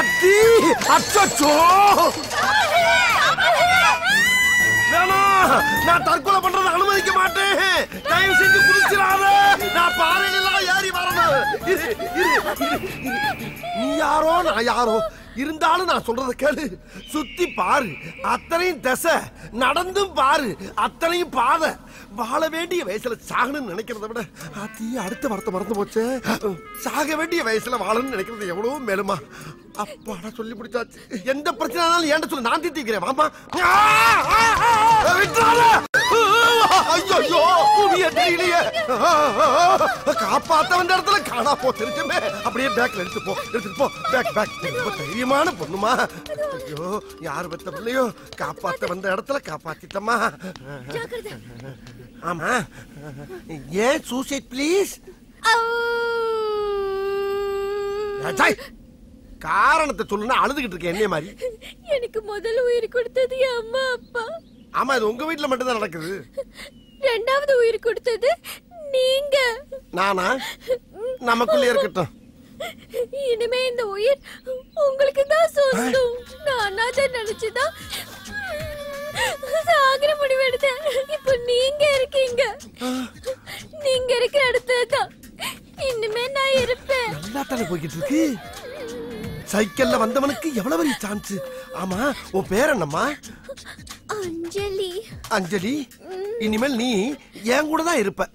அத்தி அச்சோ வேணாம் நான் தற்கொலை பண்றதை அனுமதிக்க மாட்டேன் தயவு செஞ்சு குதிச்சிடாத நான் பாறையெல்லாம் ஏறி வரணும் இரு, இரு, இரு, இரு. நீ யாரோ நான் யாரோ இருந்தாலும் நான் சொல்றத கேளு சுத்தி பாரு அத்தனையும் திசை நடந்தும் பாரு அத்தனையும் பாதை வாழ வேண்டிய வயசுல சாகணும்னு நினைக்கிறத விட அத்தி அடுத்த வார்த்தை மறந்து போச்சே சாக வேண்டிய வயசுல வாழணும்னு நினைக்கிறது எவ்வளவு மேலுமா அப்பாடா சொல்லி முடிச்சாச்சு எந்த பிரச்சனைனாலும் ஏன்ட சொல்லி நான் தீர்த்திக்கிறேன் வாமா ஆ, ஆ, ஆ, விட்டுறாத. ஐயோ புவிய தெரியலையே காப்பாத்த வந்த இடத்துல காணா போ தெரிஞ்சுமே அப்படியே பேக்ல எடுத்து போ எடுத்துட்டு போ பேக் பேக் ரொம்ப தைரியமான பொண்ணுமா ஐயோ யார் பெத்த பிள்ளையோ காப்பாத்த வந்த இடத்துல காப்பாத்திட்டமா ஆமா ஏன் சூசைட் ப்ளீஸ் காரணத்தை சொல்லுனா அழுதுகிட்டு இருக்கேன் என்ன மாதிரி எனக்கு முதல்ல உயிர் கொடுத்தது என் அம்மா அப்பா ஆமா இது உங்க வீட்டுல மட்டும் தான் நடக்குது ரெண்டாவது உயிர் கொடுத்தது நீங்க நானா நமக்குள்ளே இருக்கட்டும் இனிமே இந்த உயிர் உங்களுக்கு தான் சொந்தம் நான் அனாதை நினைச்சுதான் சாகர முடிவு எடுத்தேன் இப்போ நீங்க இருக்கீங்க நீங்க இருக்கிற இடத்துல தான் இனிமே நான் இருப்பேன் நல்லா தானே போய்கிட்டு இருக்கு சைக்கிள்ல வந்தவனுக்கு எவ்வளவு பெரிய சான்ஸ் ஆமா உன் பேர் என்னம்மா அஞ்சலி அஞ்சலி இனிமேல் நீ என் கூட தான் இருப்ப